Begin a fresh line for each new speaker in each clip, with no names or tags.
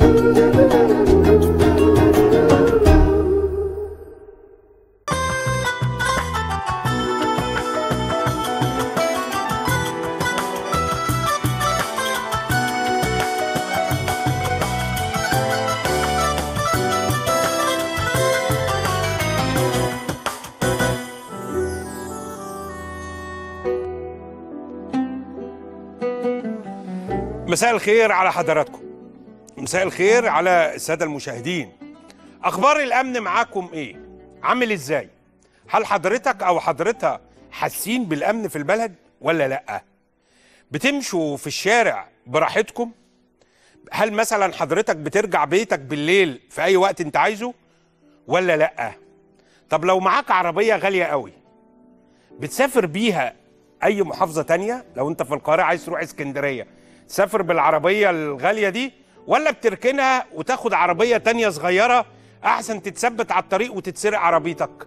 مساء الخير على حضراتكم مساء الخير على الساده المشاهدين اخبار الامن معاكم ايه عامل ازاي هل حضرتك او حضرتها حاسين بالامن في البلد ولا لا بتمشوا في الشارع براحتكم هل مثلا حضرتك بترجع بيتك بالليل في اي وقت انت عايزه ولا لا طب لو معاك عربيه غاليه قوي بتسافر بيها اي محافظه تانية لو انت في القاهره عايز تروح اسكندريه تسافر بالعربيه الغاليه دي ولا بتركنها وتاخد عربيه تانية صغيره احسن تتثبت على الطريق وتتسرق عربيتك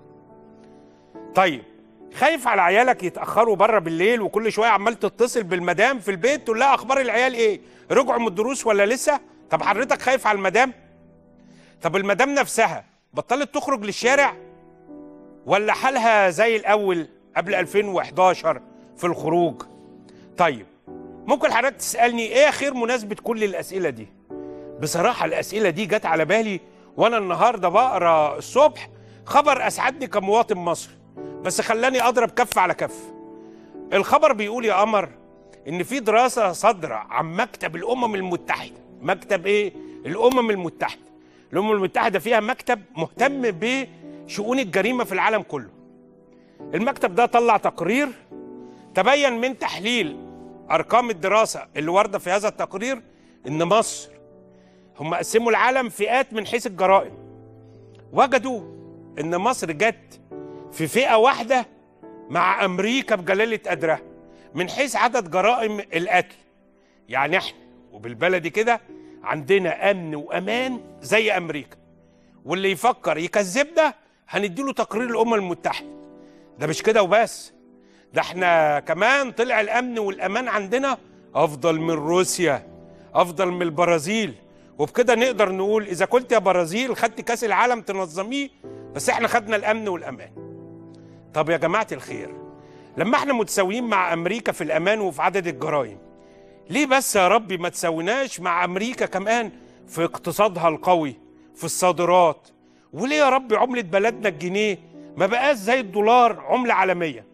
طيب خايف على عيالك يتاخروا بره بالليل وكل شويه عمال تتصل بالمدام في البيت تقول لها اخبار العيال ايه رجعوا من الدروس ولا لسه طب حضرتك خايف على المدام طب المدام نفسها بطلت تخرج للشارع ولا حالها زي الاول قبل 2011 في الخروج طيب ممكن حضرتك تسالني ايه خير مناسبه كل الاسئله دي بصراحه الاسئله دي جت على بالي وانا النهارده بقرا الصبح خبر اسعدني كمواطن مصري بس خلاني اضرب كف على كف الخبر بيقول يا قمر ان في دراسه صادره عن مكتب الامم المتحده مكتب ايه الامم المتحده الامم المتحده فيها مكتب مهتم بشؤون الجريمه في العالم كله المكتب ده طلع تقرير تبين من تحليل ارقام الدراسه اللي وارده في هذا التقرير ان مصر هم قسموا العالم فئات من حيث الجرائم وجدوا ان مصر جت في فئه واحده مع امريكا بجلاله قدرها من حيث عدد جرائم القتل يعني احنا وبالبلدي كده عندنا امن وامان زي امريكا واللي يفكر يكذبنا هنديله تقرير الامم المتحده ده مش كده وبس ده احنا كمان طلع الامن والامان عندنا افضل من روسيا افضل من البرازيل وبكده نقدر نقول اذا كنت يا برازيل خدت كاس العالم تنظميه بس احنا خدنا الامن والامان طب يا جماعه الخير لما احنا متساويين مع امريكا في الامان وفي عدد الجرائم ليه بس يا ربي ما تساويناش مع امريكا كمان في اقتصادها القوي في الصادرات وليه يا ربي عمله بلدنا الجنيه ما بقاش زي الدولار عمله عالميه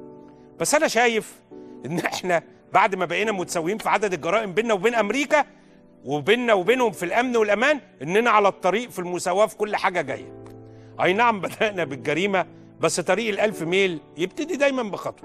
بس انا شايف ان احنا بعد ما بقينا متساويين في عدد الجرائم بيننا وبين امريكا وبيننا وبينهم في الامن والامان اننا على الطريق في المساواه في كل حاجه جايه اي نعم بدانا بالجريمه بس طريق الالف ميل يبتدي دايما بخطوه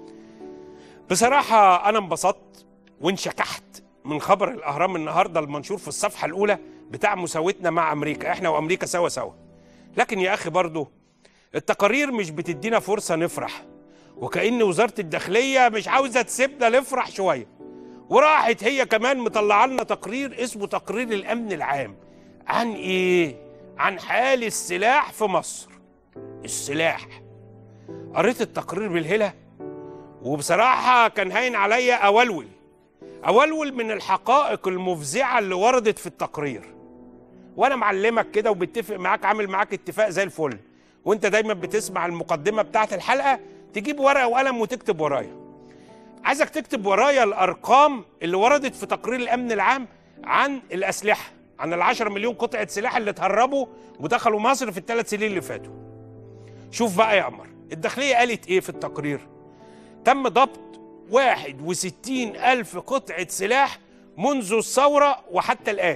بصراحه انا انبسطت وانشكحت من خبر الاهرام النهارده المنشور في الصفحه الاولى بتاع مساوتنا مع امريكا احنا وامريكا سوا سوا لكن يا اخي برضه التقارير مش بتدينا فرصه نفرح وكأن وزارة الداخلية مش عاوزة تسيبنا نفرح شوية وراحت هي كمان مطلعة لنا تقرير اسمه تقرير الأمن العام عن إيه؟ عن حال السلاح في مصر السلاح قريت التقرير بالهلة وبصراحة كان هاين عليا أولول أولول من الحقائق المفزعة اللي وردت في التقرير وأنا معلمك كده وبتفق معاك عامل معاك اتفاق زي الفل وانت دايما بتسمع المقدمة بتاعت الحلقة تجيب ورقه وقلم وتكتب ورايا عايزك تكتب ورايا الارقام اللي وردت في تقرير الامن العام عن الاسلحه عن العشرة مليون قطعه سلاح اللي اتهربوا ودخلوا مصر في الثلاث سنين اللي فاتوا شوف بقى يا قمر الداخليه قالت ايه في التقرير تم ضبط 61 ألف قطعة سلاح منذ الثورة وحتى الآن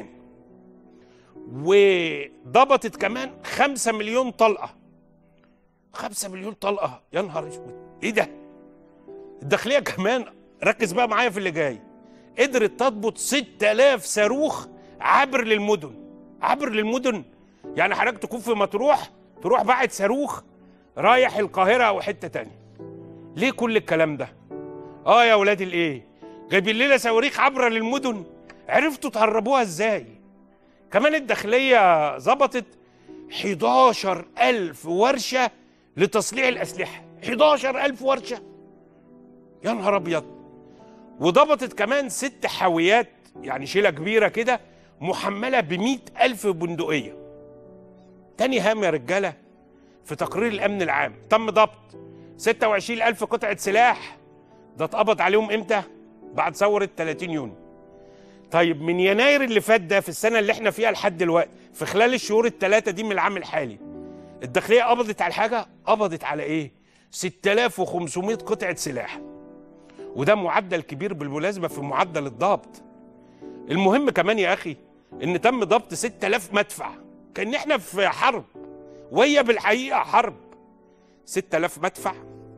وضبطت كمان 5 مليون طلقة خمسة مليون طلقة يا نهار اسود ايه ده الداخلية كمان ركز بقى معايا في اللي جاي قدرت تضبط 6000 صاروخ عبر للمدن عبر للمدن يعني حضرتك تكون في مطروح تروح باعت صاروخ رايح القاهرة أو حتة تانية ليه كل الكلام ده اه يا ولاد الايه جايبين لنا صواريخ عبر للمدن عرفتوا تهربوها ازاي كمان الداخلية ظبطت 11 ألف ورشة لتصنيع الأسلحة 11 ألف ورشة يا نهار أبيض وضبطت كمان ست حاويات يعني شيلة كبيرة كده محمله ب ألف بندقيه تاني هام يا رجاله في تقرير الامن العام تم ضبط 26 ألف قطعة سلاح ده اتقبض عليهم امتى؟ بعد ثورة 30 يونيو طيب من يناير اللي فات ده في السنة اللي احنا فيها لحد دلوقتي في خلال الشهور الثلاثة دي من العام الحالي الداخلية قبضت على حاجة قبضت على ايه؟ 6500 قطعة سلاح وده معدل كبير بالمناسبة في معدل الضبط المهم كمان يا أخي إن تم ضبط 6000 مدفع كأن احنا في حرب وهي بالحقيقة حرب 6000 مدفع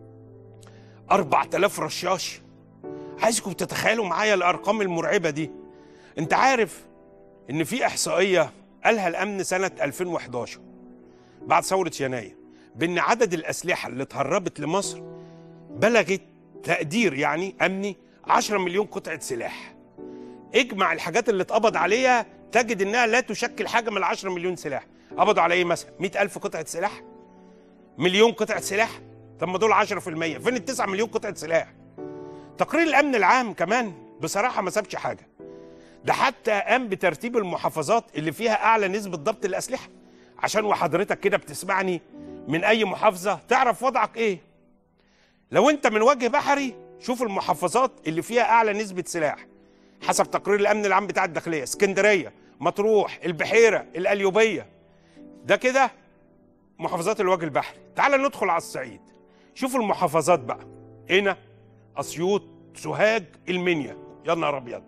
4000 رشاش عايزكم تتخيلوا معايا الارقام المرعبه دي انت عارف ان في احصائيه قالها الامن سنه 2011 بعد ثوره يناير بان عدد الاسلحه اللي اتهربت لمصر بلغت تقدير يعني امني 10 مليون قطعه سلاح اجمع الحاجات اللي اتقبض عليها تجد انها لا تشكل حاجه من ال 10 مليون سلاح قبضوا على ايه مثلا 100000 قطعه سلاح مليون قطعه سلاح طب ما دول 10% فين ال 9 مليون قطعه سلاح تقرير الامن العام كمان بصراحه ما سابش حاجه ده حتى قام بترتيب المحافظات اللي فيها اعلى نسبه ضبط الاسلحه عشان وحضرتك كده بتسمعني من اي محافظه تعرف وضعك ايه لو انت من وجه بحري شوف المحافظات اللي فيها اعلى نسبه سلاح حسب تقرير الامن العام بتاع الداخليه اسكندريه مطروح البحيره القليوبيه ده كده محافظات الوجه البحري تعال ندخل على الصعيد شوف المحافظات بقى هنا اسيوط سوهاج المنيا يا نهار ابيض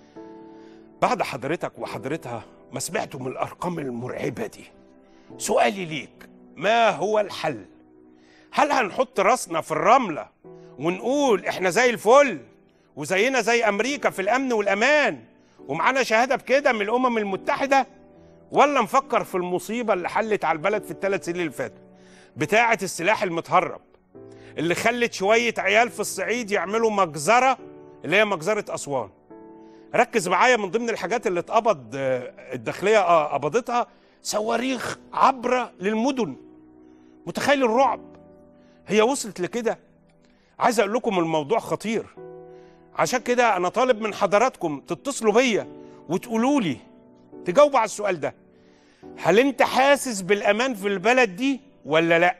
بعد حضرتك وحضرتها ما سمعتوا من الارقام المرعبه دي سؤالي ليك ما هو الحل هل هنحط راسنا في الرمله ونقول احنا زي الفل وزينا زي امريكا في الامن والامان ومعانا شهاده بكده من الامم المتحده ولا نفكر في المصيبه اللي حلت على البلد في الثلاث سنين اللي فاتوا بتاعه السلاح المتهرب اللي خلت شويه عيال في الصعيد يعملوا مجزره اللي هي مجزره اسوان ركز معايا من ضمن الحاجات اللي اتقبض آه، الداخليه آه، قبضتها صواريخ عبره للمدن متخيل الرعب هي وصلت لكده عايز اقول لكم الموضوع خطير عشان كده انا طالب من حضراتكم تتصلوا بيا وتقولوا لي تجاوبوا على السؤال ده هل انت حاسس بالامان في البلد دي ولا لا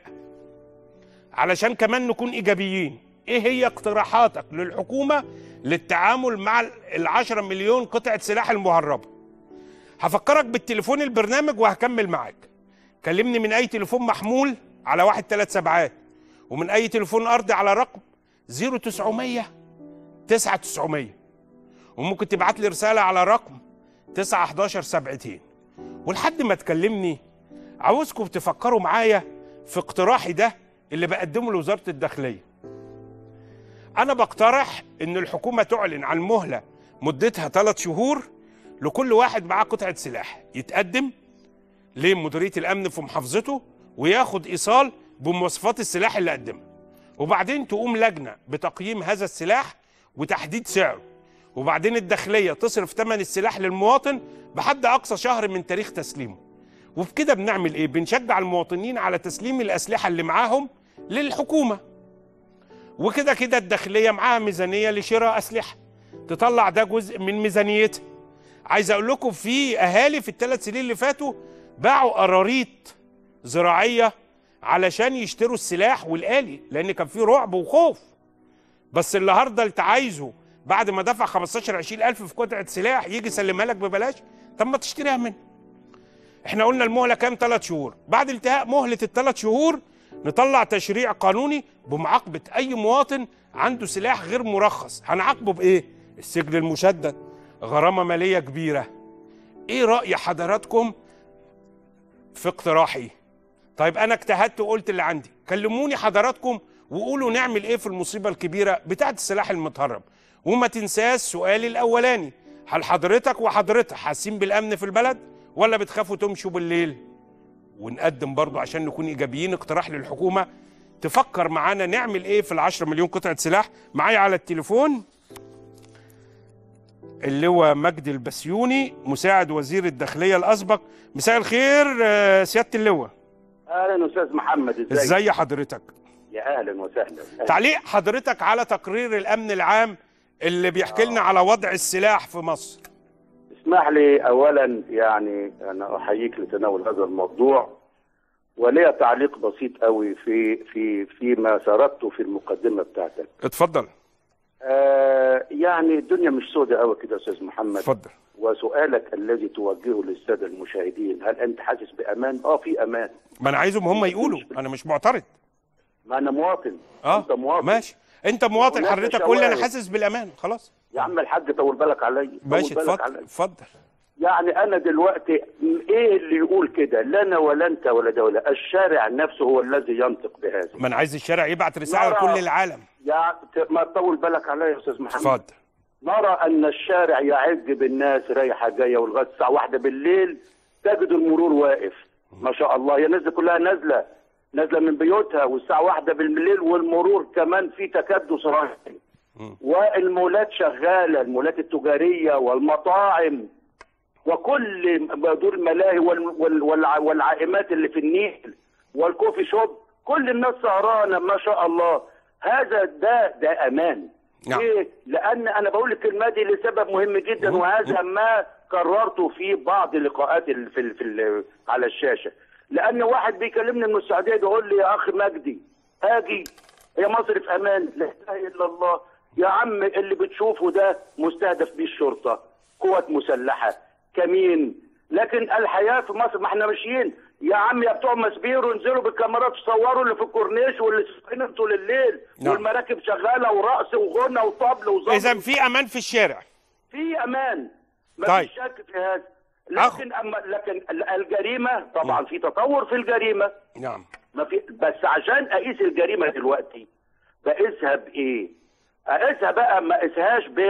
علشان كمان نكون ايجابيين ايه هي اقتراحاتك للحكومه للتعامل مع العشرة مليون قطعه سلاح المهربه هفكرك بالتليفون البرنامج وهكمل معاك كلمني من اي تليفون محمول على واحد ثلاث سبعات ومن اي تليفون ارضي على رقم 0900 9900 وممكن تبعت لي رساله على رقم 911 سبعتين ولحد ما تكلمني عاوزكم تفكروا معايا في اقتراحي ده اللي بقدمه لوزاره الداخليه انا بقترح ان الحكومه تعلن عن مهله مدتها ثلاث شهور لكل واحد معاه قطعه سلاح يتقدم لمديريه الامن في محافظته وياخد ايصال بمواصفات السلاح اللي قدمها وبعدين تقوم لجنه بتقييم هذا السلاح وتحديد سعره وبعدين الداخليه تصرف ثمن السلاح للمواطن بحد اقصى شهر من تاريخ تسليمه وبكده بنعمل ايه بنشجع المواطنين على تسليم الاسلحه اللي معاهم للحكومه وكده كده الداخليه معاها ميزانيه لشراء اسلحه تطلع ده جزء من ميزانيتها عايز اقول لكم في اهالي في الثلاث سنين اللي فاتوا باعوا قراريط زراعيه علشان يشتروا السلاح والآلي لان كان في رعب وخوف بس النهارده انت عايزه بعد ما دفع 15 20 الف في قطعه سلاح يجي يسلمها لك ببلاش طب ما تشتريها منه احنا قلنا المهله كام ثلاث شهور بعد انتهاء مهله الثلاث شهور نطلع تشريع قانوني بمعاقبه اي مواطن عنده سلاح غير مرخص هنعاقبه بايه السجن المشدد غرامه ماليه كبيره ايه راي حضراتكم في اقتراحي طيب انا اجتهدت وقلت اللي عندي كلموني حضراتكم وقولوا نعمل ايه في المصيبه الكبيره بتاعه السلاح المتهرب وما تنساش سؤالي الاولاني هل حضرتك وحضرتك حاسين بالامن في البلد ولا بتخافوا تمشوا بالليل ونقدم برضو عشان نكون ايجابيين اقتراح للحكومه تفكر معانا نعمل ايه في العشرة مليون قطعه سلاح معايا على التليفون اللواء مجدي البسيوني مساعد وزير الداخليه الاسبق مساء الخير آه، سياده اللواء
اهلا استاذ محمد ازيك
ازي حضرتك
يا اهلا وسهلا أهلاً.
تعليق حضرتك على تقرير الامن العام اللي بيحكي لنا على وضع السلاح في مصر
بسم اسمح لي اولا يعني انا احييك لتناول هذا الموضوع ولي تعليق بسيط قوي في في فيما سردته في المقدمه بتاعتك
اتفضل
آه يعني الدنيا مش سودة قوي كده يا استاذ محمد
اتفضل
وسؤالك الذي توجهه للساده المشاهدين هل انت حاسس بامان اه في امان
ما انا عايزهم هم يقولوا انا مش معترض
ما انا مواطن
اه
انت مواطن
ماشي انت مواطن
هناك
حضرتك قول لي انا
شوارع.
حاسس بالامان خلاص
يا عم الحاج طول بالك عليا طول
ماشي
بالك
اتفضل
عليا.
اتفضل
يعني انا دلوقتي ايه اللي يقول كده لا انا ولا انت ولا ده ولا الشارع نفسه هو الذي ينطق بهذا
ما انا عايز الشارع يبعت رساله
نرى-
لكل العالم
يا ما تطول بالك عليا يا استاذ محمد
اتفضل
نرى ان الشارع يعج بالناس رايحه جايه ولغايه الساعه واحدة بالليل تجد المرور واقف ما شاء الله هي الناس دي كلها نازله نازله من بيوتها والساعه واحدة بالليل والمرور كمان في تكدس رهيب والمولات شغاله المولات التجاريه والمطاعم وكل دور الملاهي وال- وال- والع- والعائمات اللي في النيل والكوفي شوب كل الناس سهرانه ما شاء الله هذا ده ده امان
نعم.
ليه؟ لان انا بقول الكلمه دي لسبب مهم جدا وهذا ما كررته في بعض لقاءات ال- في ال في ال على الشاشه لان واحد بيكلمني من السعوديه بيقول لي يا اخ مجدي اجي هي مصر في امان لا اله الا الله يا عم اللي بتشوفه ده مستهدف بيه الشرطه قوات مسلحه كمين لكن الحياه في مصر ما احنا ماشيين يا عم يا بتوع مسبير انزلوا بالكاميرات صوروا اللي في الكورنيش واللي سايقين طول الليل
نعم.
والمراكب شغاله ورقص وغنى وطبل وزمر
اذا في امان في الشارع
في امان ما
طيب.
فيش شك في هذا
أخ.
لكن اما لكن ال- الجريمه طبعا في تطور في الجريمه
نعم
ما في بس عشان اقيس الجريمه دلوقتي بقيسها بايه؟ اقيسها بقى ما اقيسهاش ب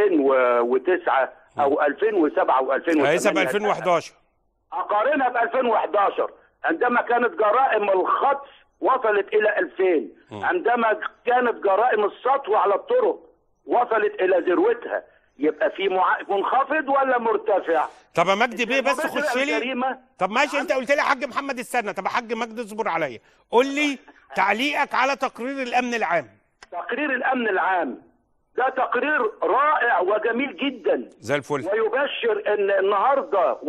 2009 او 2007 او 2008
هيسا ب 2011
اقارنها ب 2011 عندما كانت جرائم الخطف وصلت الى 2000 عندما كانت جرائم السطو على الطرق وصلت الى ذروتها يبقى في مع... منخفض ولا مرتفع؟
طب يا مجدي بيه بس
الجريمة
خش لي
الجريمة
طب ماشي انت قلت لي يا حاج محمد استنى طب يا حاج مجدي اصبر عليا قول لي تعليقك على تقرير الامن العام
تقرير الامن العام ده تقرير رائع وجميل جدا
زي الفل
ويبشر ان النهارده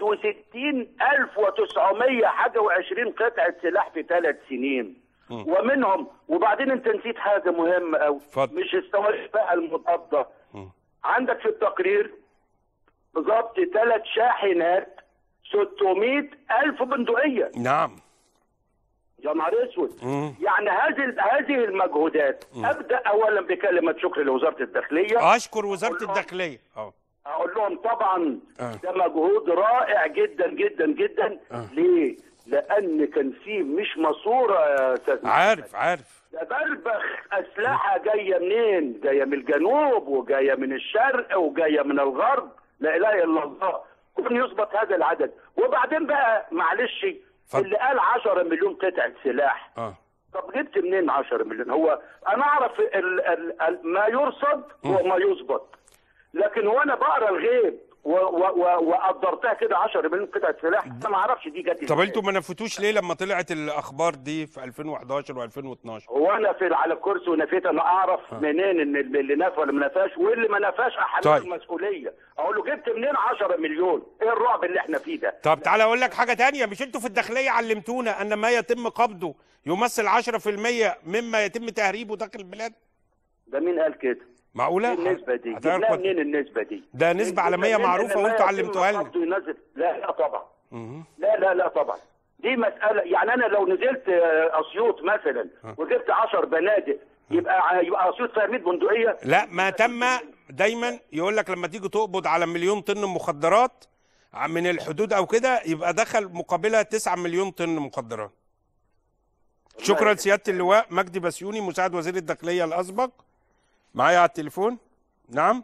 61900 حاجه و20 قطعه سلاح في ثلاث سنين ومنهم وبعدين انت نسيت حاجه مهمه قوي
اتفضل.
مش الصواريخ بقى المضاده عندك في التقرير بالظبط ثلاث شاحنات 600 الف بندقيه
نعم
يا نهار اسود يعني هذه هذه المجهودات ابدا اولا بكلمه شكر لوزاره الداخليه
اشكر وزاره الداخليه اه
اقول لهم طبعا
آه.
ده مجهود رائع جدا جدا جدا ليه؟ لان كان في مش ماسوره يا استاذ
عارف عارف
ده بربخ اسلحه جايه منين؟ جايه من الجنوب وجايه من الشرق وجايه من الغرب لا اله الا الله كن يثبت هذا العدد وبعدين بقى معلش
اتفضل.
اللي قال 10 مليون قطعه سلاح
اه
طب جبت منين 10 مليون هو انا اعرف ال ال ال ما يرصد وما يثبت لكن وانا بقرا الغيب و- و- و- وقدرتها كده 10 مليون قطعه سلاح انا ما اعرفش دي جت
طب
إزاي.
انتوا ما نفوتوش ليه لما طلعت الاخبار دي في 2011 و2012
هو انا في على الكرسي ونفيت انا اعرف منين ان اللي نفى ولا ما نفاش واللي ما نفاش احمل
طيب.
المسؤوليه اقول له جبت منين 10 مليون ايه الرعب اللي احنا فيه ده
طب تعالى اقول لك حاجه تانية مش انتوا في الداخليه علمتونا ان ما يتم قبضه يمثل 10% مما يتم تهريبه داخل البلاد
ده مين قال كده
معقوله
ايه النسبه دي
هتعرف
جبناها
كنت-
منين النسبه دي
ده نسبة
جبنا
عالمية
منين
معروفة
إن ما
وانتوا
يتم
علمتوها لنا.
قبضه ينزل لا لا طبعا لا لا لا طبعا دي مسألة يعني أنا لو نزلت آه، أسيوط مثلا وجبت 10 بنادق يبقى يبقى أسيوط فيها 100 بندقية
لا ما تم دايما يقول لك لما تيجي تقبض على مليون طن مخدرات من الحدود او كده يبقى دخل مقابلها 9 مليون طن مخدرات شكرا سياده اللواء مجدي بسيوني مساعد وزير الداخليه الاسبق معايا على التليفون نعم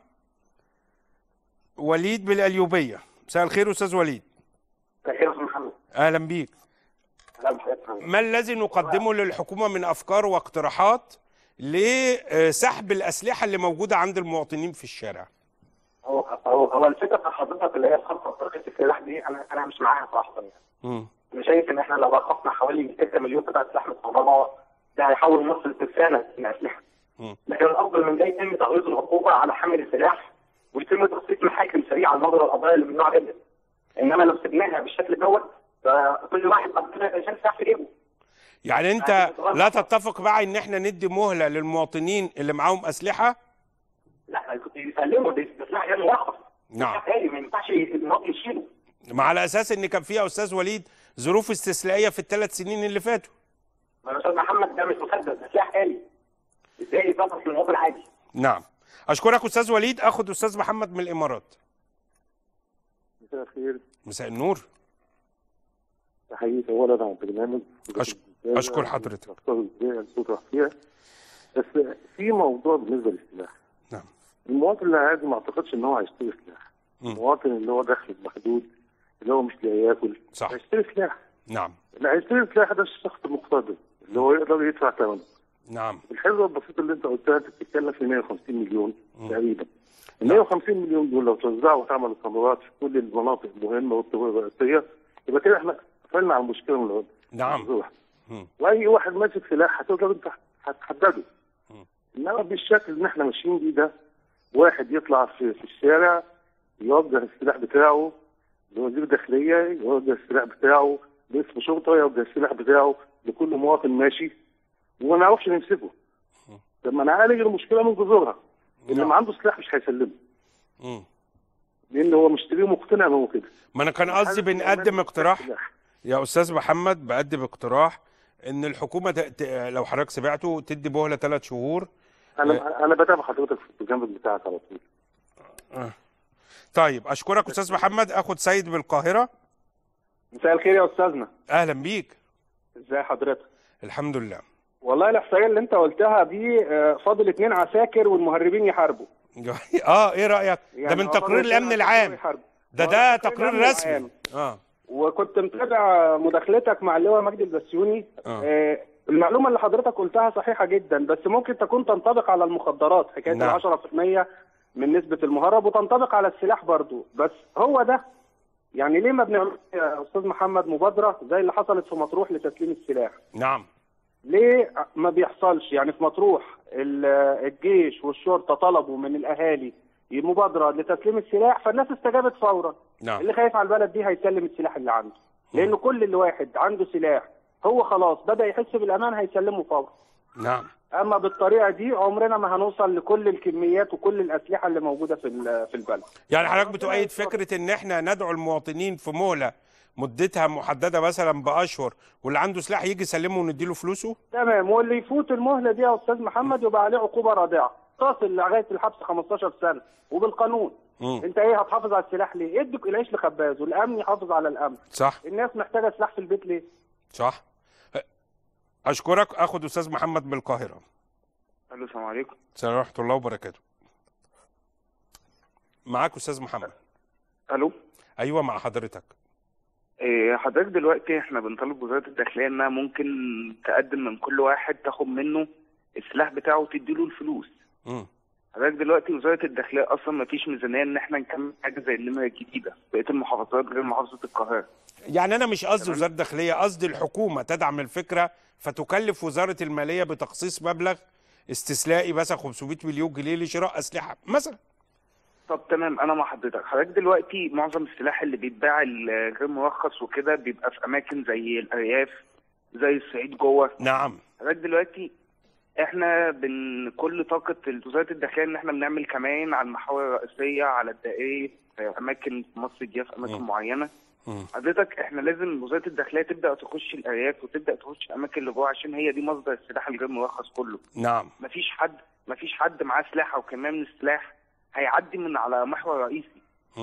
وليد بالاليوبيه مساء الخير استاذ وليد
خير يا محمد
اهلا بيك ما الذي نقدمه للحكومه من افكار واقتراحات لسحب الاسلحه اللي موجوده عند المواطنين في الشارع
هو هو هو الفكره بتاع حضرتك اللي هي خطه طريقه السلاح دي انا انا مش معاها صراحه يعني.
مم.
انا شايف ان احنا لو وقفنا حوالي 6 مليون قطعه سلاح متطلبه ده هيحول مصر لترسانه من الاسلحه
مم.
لكن الافضل من ده يتم تغليظ العقوبه على حامل السلاح ويتم تخصيص محاكم سريعه لنظر القضايا اللي من النوع ده انما لو سبناها بالشكل دوت فكل واحد ربنا يشيل سلاح في جيبه
يعني انت لا تتفق معي ان احنا ندي مهله للمواطنين اللي معاهم اسلحه
لا كنت يسلموا ده سلاح غير مرخص
نعم.
سلاح تاني ما ينفعش المواطن يشيله
مع على اساس ان كان فيها استاذ وليد ظروف استثنائيه في الثلاث سنين اللي فاتوا
ما يا استاذ محمد ده مش مسدس ده سلاح آلي ازاي يتصرف للمواطن عادي
نعم اشكرك استاذ وليد اخد استاذ محمد من الامارات
مساء الخير
مساء النور
تحياتي اولا على البرنامج
أشك- أشكر حضرتك.
اختار ازاي الصوت فيها بس في موضوع بالنسبه للسلاح
نعم
المواطن العادي ما اعتقدش ان هو هيشتري سلاح
مم.
المواطن اللي هو دخل محدود اللي هو مش لاقي ياكل
صح.
هيشتري سلاح
نعم
اللي هيشتري سلاح ده الشخص المقتدر اللي هو يقدر يدفع ثمنه
نعم
الحسبه البسيطه اللي انت قلتها انت بتتكلم في 150 مليون تقريبا ال 150 مليون دول لو توزعوا واتعملوا كاميرات في كل المناطق المهمه والطرق الرئيسيه يبقى كده احنا قفلنا على المشكله من الأول.
نعم.
الوضوح.
مم.
واي واحد ماسك سلاح هتقدر انت هتحدده
مم.
انما بالشكل اللي احنا ماشيين بيه ده واحد يطلع في, في الشارع يوجه السلاح بتاعه لوزير داخليه يوجه السلاح بتاعه لاسم شرطه يوجه السلاح بتاعه لكل مواطن ماشي وما نعرفش نمسكه لما نعالج المشكله من جذورها اللي
نعم.
ما عنده سلاح مش هيسلمه
مم.
لان هو مشتريه مقتنع ان هو كده
ما انا كان قصدي بنقدم اقتراح
سلاح.
يا استاذ محمد بقدم اقتراح ان الحكومه ت... ت... لو حضرتك سمعته تدي مهله ثلاث شهور
انا انا بتابع حضرتك في البرنامج بتاعك على طول
طيب اشكرك استاذ محمد اخد سيد بالقاهره
مساء الخير يا استاذنا
اهلا بيك
ازي حضرتك
الحمد لله
والله الاحصائيه اللي انت قلتها دي آه، فاضل اتنين عساكر والمهربين يحاربوا
اه ايه رايك ده
يعني
من
هو
تقرير
فاضل
الامن
اتنين عساكر
العام
ويحاربوا.
ده
هو
ده
تقرير
تقرير
الأمن
رسمي
العام.
اه
وكنت متابع مداخلتك مع اللواء مجدي البسيوني
آه.
آه، المعلومه اللي حضرتك قلتها صحيحه جدا بس ممكن تكون تنطبق على المخدرات حكايه
نعم.
ال 10% من نسبه المهرب وتنطبق على السلاح برضو بس هو ده يعني ليه ما بنعملش يا استاذ محمد مبادره زي اللي حصلت في مطروح لتسليم السلاح
نعم
ليه ما بيحصلش يعني في مطروح ال- الجيش والشرطه طلبوا من الاهالي مبادره لتسليم السلاح فالناس استجابت فورا
نعم
اللي خايف على البلد دي هيسلم السلاح اللي عنده لان كل اللي واحد عنده سلاح هو خلاص بدا يحس بالامان هيسلمه فورا
نعم
اما بالطريقه دي عمرنا ما هنوصل لكل الكميات وكل الاسلحه اللي موجوده في ال- في البلد
يعني حضرتك بتؤيد فكره ان احنا ندعو المواطنين في مهله مدتها محدده مثلا باشهر واللي عنده سلاح يجي يسلمه ونديله فلوسه
تمام واللي يفوت المهله دي يا استاذ محمد يبقى عليه عقوبه رادعه تصل لغايه الحبس 15 سنه وبالقانون
مم.
انت ايه هتحافظ على السلاح ليه؟ ادك العيش لخباز والامن يحافظ على الامن
صح
الناس محتاجه سلاح في البيت ليه؟
صح اشكرك اخد استاذ محمد من القاهره
الو السلام عليكم
السلام ورحمه الله وبركاته معاك استاذ محمد
الو
ايوه مع حضرتك
إيه حضرتك دلوقتي احنا بنطالب وزاره الداخليه انها ممكن تقدم من كل واحد تاخد منه السلاح بتاعه وتديله الفلوس
مم.
حضرتك دلوقتي وزاره الداخليه اصلا ما فيش ميزانيه ان احنا نكمل حاجه زي النمره الجديده بقيه المحافظات غير محافظه القاهره
يعني انا مش قصدي وزاره الداخليه قصدي الحكومه تدعم الفكره فتكلف وزاره الماليه بتخصيص مبلغ استثنائي مثلا 500 مليون جنيه لشراء اسلحه مثلا
طب تمام انا مع حضرتك حضرتك دلوقتي معظم السلاح اللي بيتباع الغير مرخص وكده بيبقى في اماكن زي الارياف زي الصعيد جوه
نعم
حضرتك دلوقتي احنا بن كل طاقة وزارة الداخلية ان احنا بنعمل كمان على المحاور الرئيسية على الدائري في اماكن في مصر الجديدة في اماكن
مم.
معينة
مم.
حضرتك احنا لازم وزارة الداخلية تبدأ تخش الارياف وتبدأ تخش الاماكن اللي جوه عشان هي دي مصدر السلاح الغير مرخص كله
نعم
مفيش حد مفيش حد معاه سلاح او كمية من السلاح هيعدي من على محور رئيسي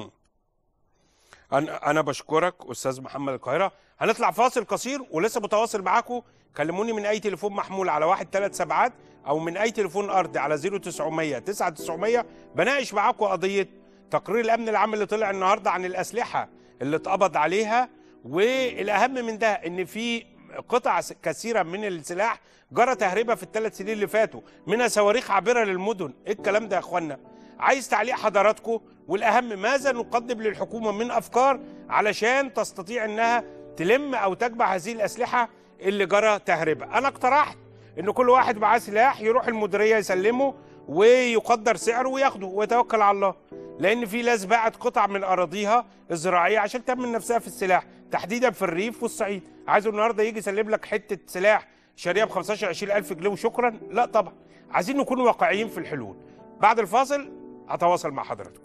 انا انا بشكرك استاذ محمد القاهره هنطلع فاصل قصير ولسه متواصل معاكم كلموني من اي تليفون محمول على واحد ثلاث سبعات او من اي تليفون ارضي على 0900 9900 بناقش معاكم قضيه تقرير الامن العام اللي طلع النهارده عن الاسلحه اللي اتقبض عليها والاهم من ده ان في قطع س- كثيره من السلاح جرى تهريبها في الثلاث سنين اللي فاتوا منها صواريخ عابره للمدن ايه الكلام ده يا اخوانا عايز تعليق حضراتكم والاهم ماذا نقدم للحكومه من افكار علشان تستطيع انها تلم او تجمع هذه الاسلحه اللي جرى تهريبها انا اقترحت ان كل واحد معاه سلاح يروح المديريه يسلمه ويقدر سعره وياخده ويتوكل على الله لان في ناس باعت قطع من اراضيها الزراعيه عشان تامن نفسها في السلاح تحديدا في الريف والصعيد عايزه النهارده يجي يسلم لك حته سلاح شاريها ب 15 20 الف جنيه وشكرا لا طبعا عايزين نكون واقعيين في الحلول بعد الفاصل هتواصل مع حضراتكم